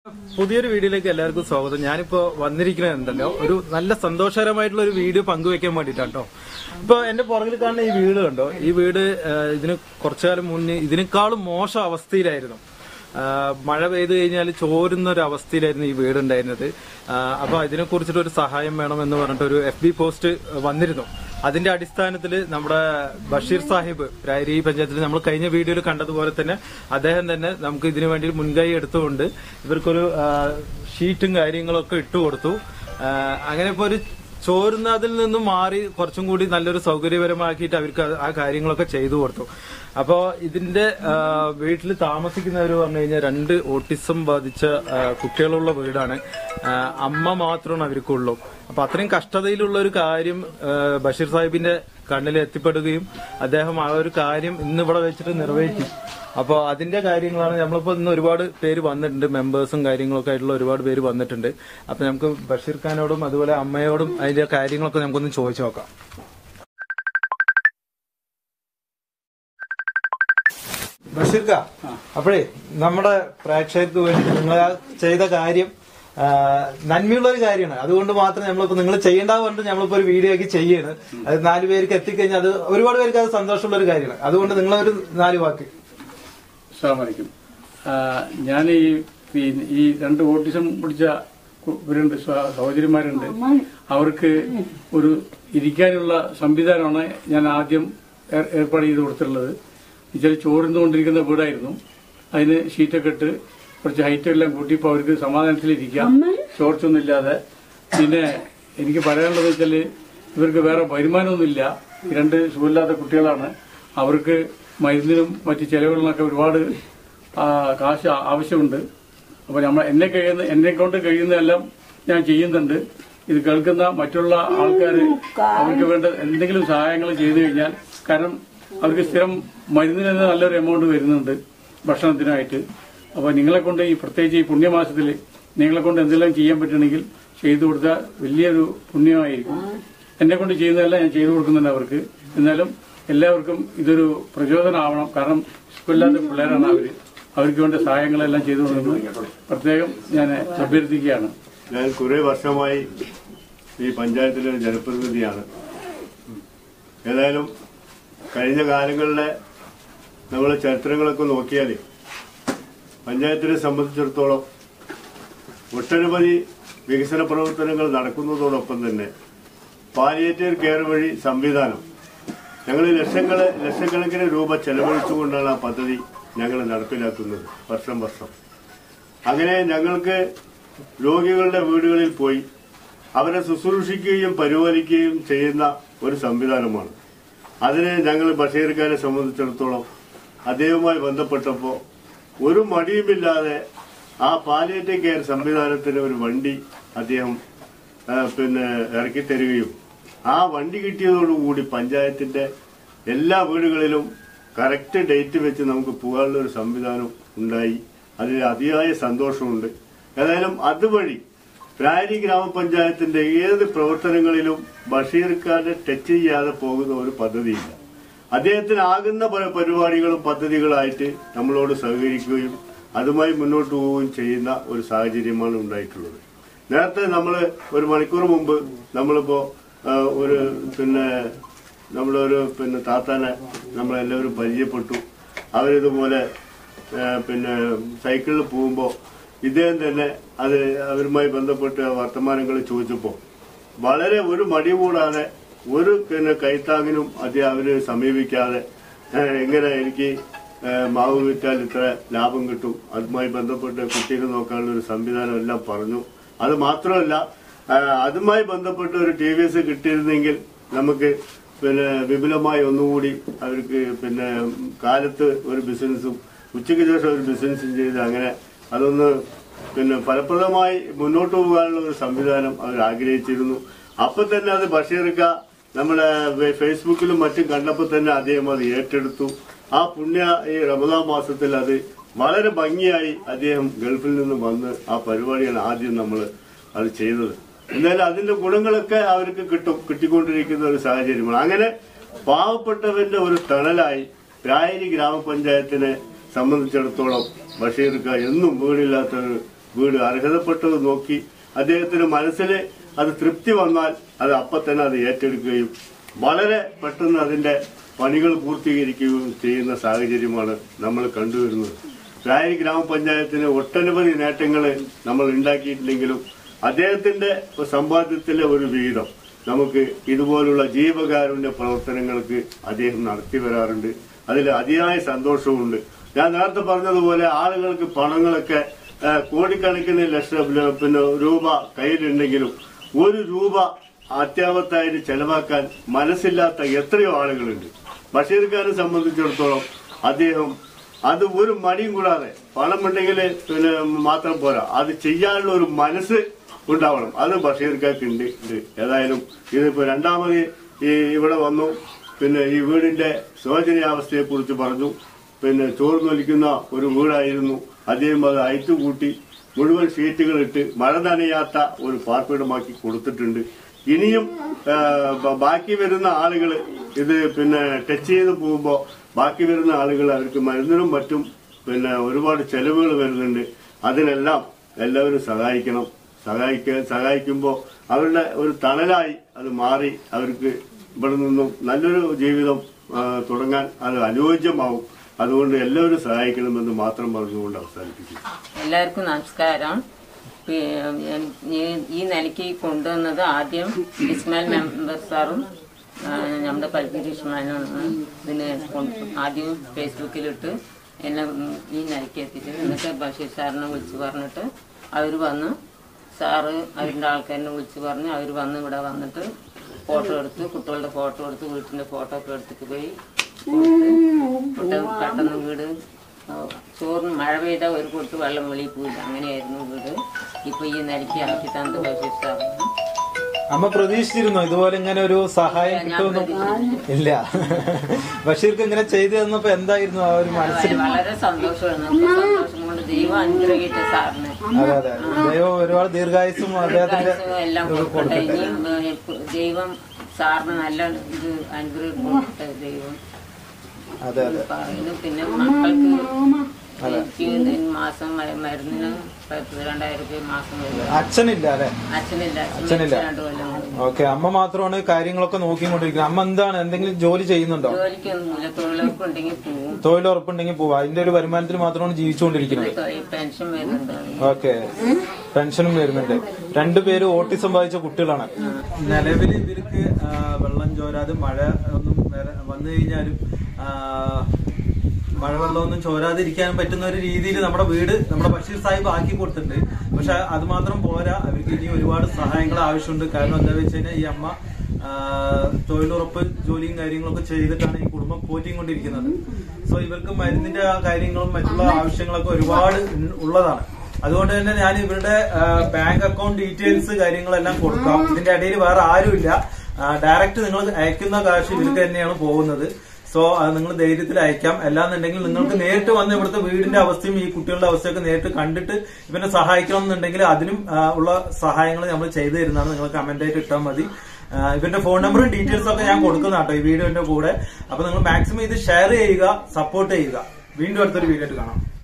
പുതിയൊരു വീഡിയോയിലേക്ക് എല്ലാവർക്കും സ്വാഗതം ഞാനിപ്പോ വന്നിരിക്കുന്നത് എന്തല്ലോ ഒരു നല്ല സന്തോഷകരമായിട്ടുള്ള ഒരു വീഡിയോ പങ്കുവെക്കാൻ വേണ്ടിട്ടാട്ടോ ഇപ്പൊ എന്റെ പുറകിൽ കാണുന്ന ഈ വീട് കണ്ടോ ഈ വീട് ആ, ഇതിന് കുറച്ചുകാലം മുന്നേ ഇതിനേക്കാളും മോശം അവസ്ഥയിലായിരുന്നു ആ, മഴ പെയ്തു കഴിഞ്ഞാൽ ചോരുന്ന ഒരു അവസ്ഥയിലായിരുന്നു ഈ വീട് ഉണ്ടായിരുന്നത് ആ, അപ്പൊ ഇതിനെ കുറിച്ചിട്ട് ഒരു സഹായം വേണം എന്ന് പറഞ്ഞിട്ട് ഒരു എഫ് ബി പോസ്റ്റ് വന്നിരുന്നു അതിന്റെ അടിസ്ഥാനത്തിൽ നമ്മുടെ ബഷീർ സാഹിബ് രായരി പഞ്ചായത്തിൽ നമ്മൾ കഴിഞ്ഞ വീഡിയോയിൽ കണ്ടതുപോലെ തന്നെ അദ്ദേഹം തന്നെ നമുക്ക് ഇതിനു വേണ്ടി മുൻകൈ എടുത്തുകൊണ്ട് ഇവർക്കൊരു ആ, ഷീറ്റും കാര്യങ്ങളൊക്കെ ഇട്ടു കൊടുത്തു ആ, അങ്ങനെ ഇപ്പൊ ഒരു ചോരുന്നതിൽ നിന്നും മാറി കുറച്ചും കൂടി നല്ലൊരു സൗകര്യപരമാക്കിയിട്ട് അവർക്ക് അത് ആ കാര്യങ്ങളൊക്കെ ചെയ്തു കൊടുത്തു അപ്പോ ഇതിന്റെ വീട്ടിൽ താമസിക്കുന്നവർ പറഞ്ഞു കഴിഞ്ഞാൽ രണ്ട് ഓട്ടിസം ബാധിച്ച ആ, കുട്ടികളുള്ള വീടാണ് ആ, അമ്മ മാത്രമാണ് അവർക്കുള്ളൂ അപ്പൊ അത്രയും കഷ്ടതയിലുള്ള ഒരു കാര്യം ആ, ബഷീർ സാഹിബിന്റെ കണ്ണിൽ എത്തിപ്പെടുകയും അദ്ദേഹം ആ ഒരു കാര്യം ഇന്ന് ഇവിടെ വെച്ചിട്ട് നിർവഹിക്കും അപ്പൊ അതിന്റെ കാര്യങ്ങളാണ് നമ്മളിപ്പോ ഇന്ന് ഒരുപാട് പേര് വന്നിട്ടുണ്ട് മെമ്പേഴ്സും കാര്യങ്ങളൊക്കെ ആയിട്ടുള്ള ഒരുപാട് പേര് വന്നിട്ടുണ്ട് അപ്പൊ നമുക്ക് ബഷീർ ഖാനോടും അതുപോലെ അമ്മയോടും അതിന്റെ കാര്യങ്ങളൊക്കെ നമുക്കൊന്ന് ചോദിച്ചു നോക്കാം ബഷീർ ഖാ അപ്പോഴേ നമ്മുടെ പ്രേക്ഷകർക്ക് വേണ്ടി നിങ്ങൾ ചെയ്ത കാര്യം ആ, നന്മയുള്ള ഒരു കാര്യമാണ് അതുകൊണ്ട് മാത്രം നമ്മളിപ്പോ നിങ്ങൾ ചെയ്യേണ്ട പറഞ്ഞിട്ട് നമ്മളിപ്പോ ഒരു വീഡിയോ ആക്കി ചെയ്യാണ് അത് നാല് പേർക്ക് എത്തിക്കഴിഞ്ഞാൽ അത് ഒരുപാട് പേർക്ക് അത് സന്തോഷമുള്ള ഒരു കാര്യമാണ് അതുകൊണ്ട് നിങ്ങളൊരു നാല് വാക്ക് അസ്സാമലൈക്കും ഞാൻ ഈ പിന്നെ ഈ രണ്ട് ഓട്ടിസം പിടിച്ച കു- ഇവരുണ്ട് സ- സഹോദരിമാരുണ്ട് അവർക്ക് ഒരു ഇരിക്കാനുള്ള സംവിധാനമാണ് ഞാൻ ആദ്യം ഏർ- ഏർപ്പാട് ചെയ്ത് കൊടുത്തിട്ടുള്ളത് ഇച്ചിരി ചോർന്നുകൊണ്ടിരിക്കുന്ന വീടായിരുന്നു അതിന് ഷീറ്റൊക്കെ ഇട്ട് കുറച്ച് ഹൈറ്റ് എല്ലാം കൂട്ടിയപ്പോൾ അവർക്ക് സമാധാനത്തിലിരിക്കാം ചോർച്ചൊന്നും ഇല്ലാതെ പിന്നെ എനിക്ക് പറയാനുള്ളത് വെച്ചാൽ ഇവർക്ക് വേറെ വരുമാനമൊന്നുമില്ല ഈ രണ്ട് സുഖമില്ലാത്ത കുട്ടികളാണ് അവർക്ക് മരുന്നിനും മറ്റ് ചെലവുകളിനൊക്കെ ഒരുപാട് ആ, കാശ് ആവശ്യമുണ്ട് അപ്പോൾ നമ്മൾ എന്നെ കഴിയുന്ന എന്നെ കൊണ്ട് കഴിയുന്നതെല്ലാം ഞാൻ ചെയ്യുന്നുണ്ട് ഇത് കേൾക്കുന്ന മറ്റുള്ള ആൾക്കാർ അവർക്ക് വേണ്ട എന്തെങ്കിലും സഹായങ്ങൾ ചെയ്തു കഴിഞ്ഞാൽ കാരണം അവർക്ക് സ്ഥിരം മരുന്നിന് തന്നെ നല്ലൊരു എമൗണ്ട് വരുന്നുണ്ട് ഭക്ഷണത്തിനായിട്ട് അപ്പോൾ നിങ്ങളെ കൊണ്ട് ഈ പ്രത്യേകിച്ച് ഈ പുണ്യമാസത്തിൽ നിങ്ങളെ കൊണ്ട് എന്തെല്ലാം ചെയ്യാൻ പറ്റുമെങ്കിൽ ചെയ്തു കൊടുത്താൽ വലിയൊരു പുണ്യമായിരിക്കും എന്നെ കൊണ്ട് ചെയ്യുന്നതെല്ലാം ഞാൻ ചെയ്തു കൊടുക്കുന്നുണ്ട് അവർക്ക് എന്നാലും എല്ലാവർക്കും ഇതൊരു പ്രചോദനമാവണം കാരണം സ്കൂളില്ലാത്ത പിള്ളേരാണ് അവര് അവർക്ക് വേണ്ട സഹായങ്ങളെല്ലാം ചെയ്തു കൊടുക്കുന്നത് പ്രത്യേകം ഞാൻ അഭ്യർത്ഥിക്കുകയാണ് ഞാൻ കുറെ വർഷമായി ഈ പഞ്ചായത്തിലെ ഒരു ജനപ്രതിനിധിയാണ് ഏതായാലും കഴിഞ്ഞ കാലങ്ങളിലെ നമ്മൾ ചരിത്രങ്ങളൊക്കെ നോക്കിയാൽ പഞ്ചായത്തിനെ സംബന്ധിച്ചിടത്തോളം ഒട്ടനവധി വികസന പ്രവർത്തനങ്ങൾ നടക്കുന്നതോടൊപ്പം തന്നെ പാലിയേറ്റീവ് കെയർ വഴി സംവിധാനം ഞങ്ങൾ ലക്ഷങ്ങള് ലക്ഷക്കണക്കിന് രൂപ ചെലവഴിച്ചുകൊണ്ടാണ് ആ പദ്ധതി ഞങ്ങൾ നടപ്പിലാക്കുന്നത് വർഷം വർഷം അങ്ങനെ ഞങ്ങൾക്ക് രോഗികളുടെ വീടുകളിൽ പോയി അവരെ ശുശ്രൂഷിക്കുകയും പരിപാലിക്കുകയും ചെയ്യുന്ന ഒരു സംവിധാനമാണ് അതിന് ഞങ്ങൾ ബഷീർഖാനെ സംബന്ധിച്ചിടത്തോളം അദ്ദേഹവുമായി ബന്ധപ്പെട്ടപ്പോൾ ഒരു മടിയുമില്ലാതെ ആ പാലിയേറ്റീവ് കെയർ സംവിധാനത്തിന് ഒരു വണ്ടി അദ്ദേഹം ആ, പിന്നെ ഇറക്കി തരികയും ആ വണ്ടി കിട്ടിയതോടുകൂടി പഞ്ചായത്തിന്റെ എല്ലാ വീടുകളിലും കറക്റ്റ് ഡേറ്റ് വെച്ച് നമുക്ക് പോകാനുള്ള ഒരു സംവിധാനം ഉണ്ടായി അതിൽ അതിയായ സന്തോഷമുണ്ട് ഏതായാലും അതുവഴി പ്രാരി ഗ്രാമപഞ്ചായത്തിന്റെ ഏത് പ്രവർത്തനങ്ങളിലും ബഷീർ ഖാനെ ടച്ച് ചെയ്യാതെ പോകുന്ന ഒരു പദ്ധതിയില്ല അദ്ദേഹത്തിന് ആകുന്ന പല പരിപാടികളും പദ്ധതികളായിട്ട് നമ്മളോട് സഹകരിക്കുകയും അതുമായി മുന്നോട്ട് പോവുകയും ചെയ്യുന്ന ഒരു സാഹചര്യമാണ് ഉണ്ടായിട്ടുള്ളത് നേരത്തെ നമ്മൾ ഒരു മണിക്കൂർ മുമ്പ് നമ്മളിപ്പോ ആ, ഒരു പിന്നെ നമ്മളൊരു പിന്നെ താത്താനെ നമ്മളെല്ലാവരും പരിചയപ്പെട്ടു അവരിതുപോലെ ആ, പിന്നെ സൈക്കിളിൽ പോകുമ്പോൾ ഇദ്ദേഹം തന്നെ അത് അവരുമായി ബന്ധപ്പെട്ട് വർത്തമാനങ്ങൾ ചോദിച്ചപ്പോൾ വളരെ ഒരു മടി കൂടാതെ ഒരു പിന്നെ കൈത്താങ്ങിനും അത് അവര് സമീപിക്കാതെ ഏ, എങ്ങനെ എനിക്ക് ഏ, മാവ് വിറ്റാൽ ഇത്ര ലാഭം കിട്ടും അതുമായി ബന്ധപ്പെട്ട് കുട്ടികളെ നോക്കാനുള്ള ഒരു സംവിധാനം എല്ലാം പറഞ്ഞു അത് മാത്രമല്ല ആ, അതുമായി ബന്ധപ്പെട്ട് ഒരു ടി വി എസ് കിട്ടിയിരുന്നെങ്കിൽ നമുക്ക് പിന്നെ വിപുലമായി ഒന്നുകൂടി അവർക്ക് പിന്നെ കാലത്ത് ഒരു ബിസിനസ്സും ഉച്ചയ്ക്ക് ശേഷം ഒരു ബിസിനസ്സും ചെയ്ത് അങ്ങനെ അതൊന്ന് പിന്നെ ഫലപ്രദമായി മുന്നോട്ട് പോകാനുള്ള ഒരു സംവിധാനം അവർ ആഗ്രഹിച്ചിരുന്നു അപ്പൊ തന്നെ അത് ബഷീർക്ക നമ്മുടെ ഫെ- ഫേസ്ബുക്കിലും മറ്റും കണ്ടപ്പോൾ തന്നെ അദ്ദേഹം അത് ഏറ്റെടുത്തു ആ പുണ്യ ഈ റമദാൻ മാസത്തിൽ അത് വളരെ ഭംഗിയായി അദ്ദേഹം ഗൾഫിൽ നിന്ന് വന്ന് ആ പരിപാടിയാണ് ആദ്യം നമ്മൾ അത് ചെയ്തത് എന്നാലും അതിന്റെ ഗുണങ്ങളൊക്കെ അവർക്ക് കിട്ടും കിട്ടിക്കൊണ്ടിരിക്കുന്ന ഒരു സാഹചര്യമാണ് അങ്ങനെ പാവപ്പെട്ടവന്റെ ഒരു തണലായി രായരി ഗ്രാമപഞ്ചായത്തിനെ സംബന്ധിച്ചിടത്തോളം ബഷീർക്ക് എന്നും വീടില്ലാത്തൊരു വീട് അർഹതപ്പെട്ടത് നോക്കി അദ്ദേഹത്തിന് മനസ്സിൽ അത് തൃപ്തി വന്നാൽ അത് അപ്പം തന്നെ അത് ഏറ്റെടുക്കുകയും വളരെ പെട്ടെന്ന് അതിന്റെ പണികൾ പൂർത്തീകരിക്കുകയും ചെയ്യുന്ന സാഹചര്യമാണ് നമ്മൾ കണ്ടുവരുന്നത് രായി ഗ്രാമപഞ്ചായത്തിന് ഒട്ടനവധി നേട്ടങ്ങൾ നമ്മൾ ഉണ്ടാക്കിയിട്ടുണ്ടെങ്കിലും അദ്ദേഹത്തിന്റെ സമ്പാദ്യത്തിലെ ഒരു വീതം നമുക്ക് ഇതുപോലുള്ള ജീവകാരുണ്യ പ്രവർത്തനങ്ങൾക്ക് അദ്ദേഹം നടത്തി വരാറുണ്ട് അതിൽ അതിയായ സന്തോഷവുമുണ്ട് ഞാൻ നേരത്തെ പറഞ്ഞതുപോലെ ആളുകൾക്ക് പണങ്ങളൊക്കെ ആ, കോടിക്കണക്കിന് ലക്ഷം ല- പിന്നെ രൂപ കയ്യിലുണ്ടെങ്കിലും ഒരു രൂപ അത്യാവത്തായിട്ട് ചെലവാക്കാൻ മനസ്സില്ലാത്ത എത്രയോ ആളുകളുണ്ട് ബഷീർ ഖാനെ സംബന്ധിച്ചിടത്തോളം അദ്ദേഹം അത് ഒരു മടിയും കൂടാതെ പണമുണ്ടെങ്കിൽ പിന്നെ മാത്രം പോരാ അത് ചെയ്യാനുള്ള ഒരു മനസ്സ് ഉണ്ടാവണം അത് ബഷീർ ഖാക്ക് ഉണ്ട് ഉണ്ട് ഏതായാലും ഇതിപ്പോ രണ്ടാമത് ഈ ഇവിടെ വന്നു പിന്നെ ഈ വീടിന്റെ ശോചനീയാവസ്ഥയെ കുറിച്ച് പറഞ്ഞു പിന്നെ ചോർന്നൊലിക്കുന്ന ഒരു വീടായിരുന്നു അദ്ദേഹം അത് അയച്ചുകൂട്ടി മുഴുവൻ ഷീറ്റുകൾ ഇട്ട് മഴ നനയാത്ത ഒരു പാർപ്പിടമാക്കി കൊടുത്തിട്ടുണ്ട് ഇനിയും ആ, ബ- ബാക്കി വരുന്ന ആളുകൾ ഇത് പിന്നെ ടച്ച് ചെയ്ത് പോകുമ്പോ ബാക്കി വരുന്ന ആളുകൾ അവർക്ക് മരുന്നിനും മറ്റും പിന്നെ ഒരുപാട് ചെലവുകൾ വരുന്നുണ്ട് അതിനെല്ലാം എല്ലാവരും സഹായിക്കണം സഹായിക്കാൻ സഹായിക്കുമ്പോൾ അവരുടെ ഒരു തണലായി അത് മാറി അവർക്ക് ഇവിടെ നിന്നും നല്ലൊരു ജീവിതം ആ, തുടങ്ങാൻ അത് അനുയോജ്യമാവും അതുകൊണ്ട് എല്ലാവരും സഹായിക്കണമെന്ന് മാത്രം പറഞ്ഞുകൊണ്ട് അവസാനിപ്പിക്കും എല്ലാവർക്കും നമസ്കാരം പി- ഞാൻ- ഈ- ഈ നിലയ്ക്ക് കൊണ്ടുവന്നത് ആദ്യം ഇസ്മാൽ മെമ്പർ സാറും ആ, നമ്മുടെ പൽപ്പീര് ഇസ്മാലാണ് ഇതിന് കൊണ്ട് ആദ്യം ഫേസ്ബുക്കിലിട്ട് എന്നെ ഉം ഈ നിലയ്ക്ക് എത്തിച്ച് എന്നിട്ട് ബഷീർ സാറിനെ വിളിച്ച് പറഞ്ഞിട്ട് അവർ വന്ന് സാറ് അവരുടെ ആൾക്കാരിനെ വിളിച്ച് പറഞ്ഞ് അവർ വന്ന് ഇവിടെ വന്നിട്ട് ഫോട്ടോ എടുത്ത് കുട്ടികളുടെ ഫോട്ടോ എടുത്ത് വീട്ടിന്റെ ഫോട്ടോ ഒക്കെ എടുത്തിട്ട് പോയി കൊടുത്ത് പെട്ടെന്ന് പെട്ടെന്ന് വീട് ആ, ചോറിന് മഴ പെയ്താൽ ഒരു കൊട്ട് വെള്ളം വെളിയിൽ പോയില്ല അങ്ങനെയായിരുന്നു വീട് ഇപ്പൊ ഈ നിലയ്ക്ക് ആക്കി തന്നത് ബഷീർ സാറാണ് അമ്മ പ്രതീക്ഷിച്ചിരുന്നോ ഇതുപോലെ ഇങ്ങനെ ഒരു സഹായം കിട്ടുമെന്നും ഇല്ല ബഷീർക്ക് ഇങ്ങനെ ചെയ്തു തന്നപ്പോ എന്തായിരുന്നു ആ ഒരു മനസ്സിൽ വളരെ സന്തോഷമാണ് നമുക്ക് സന്തോഷം കൊണ്ട് ദൈവം അനുഗ്രഹിച്ച സാറിന് അതെ അതെ ദൈവം ഒരുപാട് ദീർഘായുസും അദ്ദേഹത്തിന്റെ ദീർഘായുസ്സും എല്ലാം കൊടുക്കട്ടെ ഇനിയും ഏ, ദൈവം സാറിന് നല്ല ഇത് അനുഗ്രഹം കൊടുക്കട്ടെ ദൈവം അതെ അതെ പറയുന്നു പിന്നെ മക്കൾക്ക് എനിക്ക് മാസം മ- മരുന്നിന് പത്ത് രണ്ടായിരം രൂപ മാസം വരും അച്ഛനില്ല അല്ലെ അച്ഛനില്ല അച്ഛൻ അച്ഛനില്ല. മരിച്ച് രണ്ടു കൊല്ലം കഴിഞ്ഞു. ഓക്കെ അമ്മ മാത്രമാണ് കാര്യങ്ങളൊക്കെ നോക്കിക്കൊണ്ടിരിക്കുന്നത് അമ്മ എന്താണ് എന്തെങ്കിലും ജോലി ചെയ്യുന്നുണ്ടോ ജോലിക്കൊന്നുമില്ല തൊഴിലുറപ്പ് ഉണ്ടെങ്കിൽ പോവും തൊഴിലുറപ്പുണ്ടെങ്കിൽ പോവാ അതിന്റെ ഒരു വരുമാനത്തിൽ മാത്രമാണ് ജീവിച്ചുകൊണ്ടിരിക്കുന്നത് തൊഴിൽ പെൻഷൻ വരുന്നുണ്ട് ഓക്കെ പെൻഷനും വരുന്നുണ്ട് രണ്ടുപേരും ഓട്ടിസം ബാധിച്ച കുട്ടികളാണ് നിലവിൽ ഇവർക്ക് ആ, വെള്ളം ചോരാതെ മഴ ഒന്നും വര- വന്നു കഴിഞ്ഞാലും ആ, മഴവെള്ളമൊന്നും ചോരാതിരിക്കാൻ പറ്റുന്ന ഒരു രീതിയിൽ നമ്മുടെ വീട് നമ്മുടെ ബഷീർ സാഹിബ് ആക്കി കൊടുത്തിട്ടുണ്ട് പക്ഷെ അത് മാത്രം പോരാ അവർക്ക് ഇനി ഒരുപാട് സഹായങ്ങൾ ആവശ്യമുണ്ട് കാരണം എന്താ വെച്ച് കഴിഞ്ഞാൽ ഈ അമ്മ ആ, തൊഴിലുറപ്പ് ജോലിയും കാര്യങ്ങളൊക്കെ ചെയ്തിട്ടാണ് ഈ കുടുംബം പോറ്റിക്കൊണ്ടിരിക്കുന്നത് സോ ഇവർക്ക് മരുന്നിന്റെ ആ കാര്യങ്ങളും മറ്റുള്ള ആവശ്യങ്ങളൊക്കെ ഒരുപാട് ഉ- ഉള്ളതാണ് അതുകൊണ്ട് തന്നെ ഞാൻ ഇവരുടെ ആ, ബാങ്ക് അക്കൗണ്ട് ഡീറ്റെയിൽസ് കാര്യങ്ങളെല്ലാം കൊടുക്കാം ഇതിന്റെ ഇടയിൽ വേറെ ആരുമില്ല ഡയറക്റ്റ് നിങ്ങൾ അയക്കുന്ന കാശ് ഇവർക്ക് തന്നെയാണ് പോകുന്നത് സോ അത് നിങ്ങൾ ധൈര്യത്തിൽ അയക്കാം അല്ലാന്നുണ്ടെങ്കിൽ നിങ്ങൾക്ക് നേരിട്ട് വന്ന് ഇവിടുത്തെ വീടിന്റെ അവസ്ഥയും ഈ കുട്ടികളുടെ അവസ്ഥയൊക്കെ നേരിട്ട് കണ്ടിട്ട് ഇവരെ സഹായിക്കണം എന്നുണ്ടെങ്കിൽ അതിനും ആ, ഉള്ള സഹായങ്ങൾ നമ്മൾ ചെയ്തു തരുന്നതാണ് നിങ്ങൾ കമന്റ് ആയിട്ട് ഇട്ടാൽ മതി ആ, ഇവരുടെ ഫോൺ നമ്പറും ഡീറ്റെയിൽസും ഒക്കെ ഞാൻ കൊടുക്കുന്ന കേട്ടോ ഈ വീഡിയോന്റെ കൂടെ അപ്പൊ നിങ്ങൾ മാക്സിമം ഇത് ഷെയർ ചെയ്യുക സപ്പോർട്ട് ചെയ്യുക വീണ്ടും അടുത്തൊരു വീഡിയോ ആയിട്ട് കാണാം